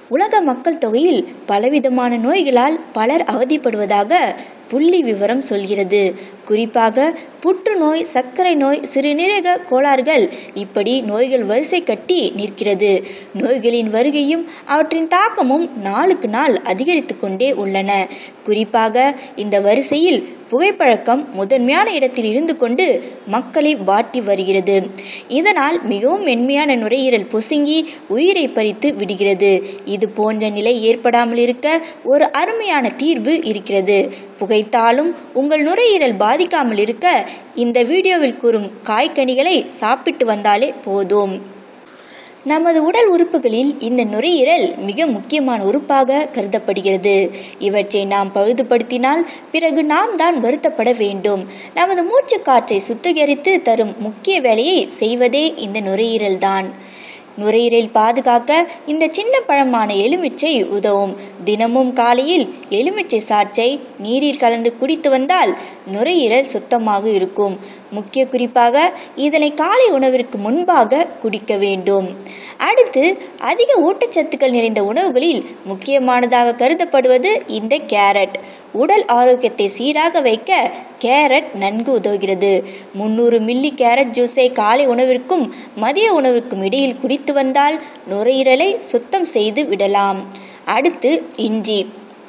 உலக மக்கள் தொகையில் பலவிதமான நோய்களால் பலர் அவதிப்படுவதாக புள்ளி விவரம் சொல்கிறது குறிப்பாக புற்றுநோய் சர்க்கரை நோய் சிறுநீரக கோளாறுகள் இப்படி நோய்கள் வரிசை கட்டி நிற்கிறது நோய்களின் வருகையும் அவற்றின் தாக்கமும் நாளுக்கு நாள் அதிகரித்து கொண்டே உள்ளன குறிப்பாக இந்த வரிசையில் புகைப்பழக்கம் முதன்மையான இடத்தில் இருந்து கொண்டு மக்களை வாட்டி வருகிறது இதனால் மிகவும் மென்மையான நுரையீரல் பொசுங்கி உயிரை பறித்து விடுகிறது இது போன்ற நிலை ஏற்படாமல் இருக்க ஒரு அருமையான தீர்வு இருக்கிறது புகைத்தாலும் உங்கள் நுரையீரல் பாதிக்காமல் இருக்க இந்த வீடியோவில் கூறும் காய்கனிகளை சாப்பிட்டு வந்தாலே போதும் நமது உடல் உறுப்புகளில் இந்த நுரையீரல் மிக முக்கியமான உறுப்பாக கருதப்படுகிறது இவற்றை நாம் பழுதுபடுத்தினால் பிறகு நாம் தான் வருத்தப்பட வேண்டும் நமது மூச்சு காற்றை சுத்திகரித்து தரும் முக்கிய வேலையை செய்வதே இந்த நுரையீரல் தான் நுரையீரல் பாதுகாக்க இந்த சின்ன பழமான எலுமிச்சை உதவும் தினமும் காலையில் எலுமிச்சை சாற்றை நீரில் கலந்து குடித்து வந்தால் நுரையீரல் சுத்தமாக இருக்கும் முக்கிய குறிப்பாக இதனை காலை உணவிற்கு முன்பாக குடிக்க வேண்டும் அடுத்து அதிக ஊட்டச்சத்துக்கள் நிறைந்த உணவுகளில் முக்கியமானதாக கருதப்படுவது இந்த கேரட் உடல் ஆரோக்கியத்தை சீராக வைக்க கேரட் நன்கு உதவுகிறது முந்நூறு மில்லி கேரட் ஜூஸை காலை உணவிற்கும் மதிய உணவிற்கும் இடையில் குடித்து வந்தால் நுரையீரலை சுத்தம் செய்து விடலாம் அடுத்து இஞ்சி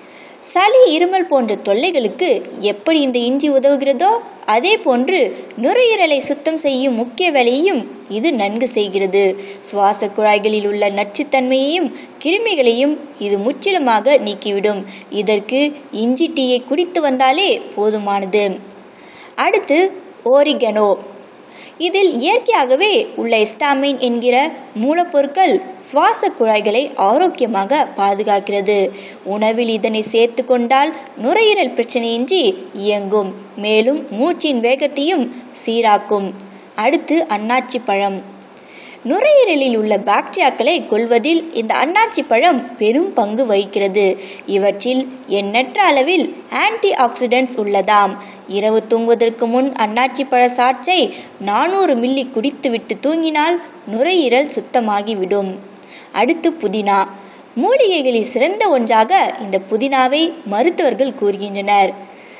சளி இருமல் போன்ற தொல்லைகளுக்கு எப்படி இந்த இஞ்சி உதவுகிறதோ அதே போன்று நுரையீரலை சுத்தம் செய்யும் முக்கிய வேலையையும் இது நன்கு செய்கிறது சுவாச குழாய்களில் உள்ள நச்சுத்தன்மையையும் கிருமிகளையும் இது முற்றிலுமாக நீக்கிவிடும் இதற்கு இஞ்சி டீயை குடித்து வந்தாலே போதுமானது அடுத்து ஓரிகனோ இதில் இயற்கையாகவே உள்ள எஸ்டாமின் என்கிற மூலப்பொருட்கள் சுவாச குழாய்களை ஆரோக்கியமாக பாதுகாக்கிறது உணவில் இதனை சேர்த்து கொண்டால் நுரையீரல் பிரச்சனையின்றி இயங்கும் மேலும் மூச்சின் வேகத்தையும் சீராக்கும் அடுத்து அன்னாச்சி பழம் நுரையீரலில் உள்ள பாக்டீரியாக்களை கொள்வதில் இந்த அன்னாச்சி பழம் பெரும் பங்கு வகிக்கிறது இவற்றில் எண்ணற்ற அளவில் ஆன்டி ஆக்சிடென்ட்ஸ் உள்ளதாம் இரவு தூங்குவதற்கு முன் அன்னாச்சி பழ சாற்றை நானூறு மில்லி குடித்துவிட்டு தூங்கினால் நுரையீரல் சுத்தமாகிவிடும் அடுத்து புதினா மூலிகைகளில் சிறந்த ஒன்றாக இந்த புதினாவை மருத்துவர்கள் கூறுகின்றனர்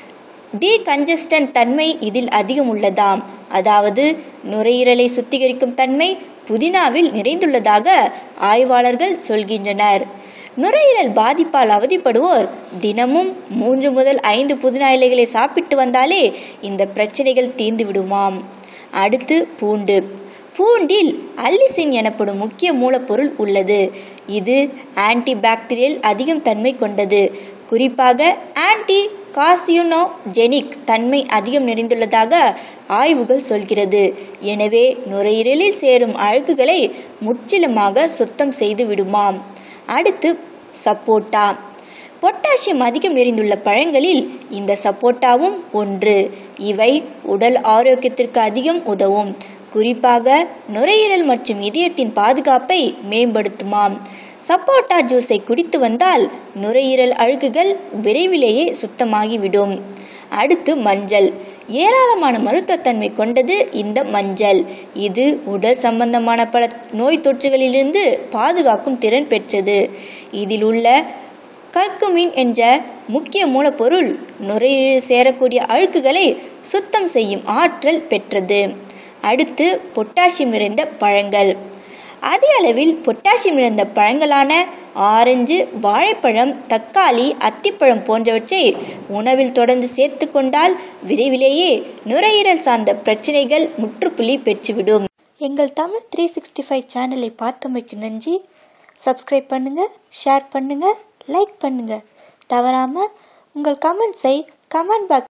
டீகன்ஜஸ்டன் தன்மை இதில் அதிகம் உள்ளதாம் அதாவது நுரையீரலை சுத்திகரிக்கும் தன்மை புதினாவில் நிறைந்துள்ளதாக ஆய்வாளர்கள் சொல்கின்றனர் நுரையீரல் பாதிப்பால் அவதிப்படுவோர் தினமும் மூன்று முதல் ஐந்து புதினா இலைகளை சாப்பிட்டு வந்தாலே இந்த பிரச்சனைகள் தீர்ந்து விடுமாம் அடுத்து பூண்டு பூண்டில் அல்லிசின் எனப்படும் முக்கிய மூலப்பொருள் உள்ளது இது ஆன்டி பாக்டீரியல் அதிகம் தன்மை கொண்டது குறிப்பாக ஆன்டி காசியுனோஜெனிக் தன்மை அதிகம் நிறைந்துள்ளதாக ஆய்வுகள் சொல்கிறது எனவே நுரையீரலில் சேரும் அழுக்குகளை முற்றிலுமாக சுத்தம் செய்து விடுமாம் அடுத்து சப்போட்டா பொட்டாசியம் அதிகம் நிறைந்துள்ள பழங்களில் இந்த சப்போட்டாவும் ஒன்று இவை உடல் ஆரோக்கியத்திற்கு அதிகம் உதவும் குறிப்பாக நுரையீரல் மற்றும் இதயத்தின் பாதுகாப்பை மேம்படுத்துமாம் சப்போட்டா ஜூஸை குடித்து வந்தால் நுரையீரல் அழுக்குகள் விரைவிலேயே சுத்தமாகிவிடும் அடுத்து மஞ்சள் ஏராளமான மருத்துவத்தன்மை கொண்டது இந்த மஞ்சள் இது உடல் சம்பந்தமான பல நோய் தொற்றுகளிலிருந்து பாதுகாக்கும் திறன் பெற்றது இதில் உள்ள கர்க்குமின் என்ற முக்கிய மூலப்பொருள் நுரையீரலில் சேரக்கூடிய அழுக்குகளை சுத்தம் செய்யும் ஆற்றல் பெற்றது அடுத்து பொட்டாசியம் நிறைந்த பழங்கள் அதிக அளவில் பொட்டாசியம் நிறைந்த பழங்களான ஆரஞ்சு வாழைப்பழம் தக்காளி அத்திப்பழம் போன்றவற்றை உணவில் தொடர்ந்து சேர்த்து கொண்டால் விரைவிலேயே நுரையீரல் சார்ந்த பிரச்சனைகள் முற்றுப்புள்ளி பெற்றுவிடும் எங்கள் தமிழ் த்ரீ சிக்ஸ்டி ஃபைவ் சேனலை பார்த்தமைக்கு நன்றி சப்ஸ்கிரைப் பண்ணுங்கள் ஷேர் பண்ணுங்கள் லைக் பண்ணுங்கள் தவறாமல் உங்கள் கமெண்ட்ஸை கமெண்ட் பாக்ஸ்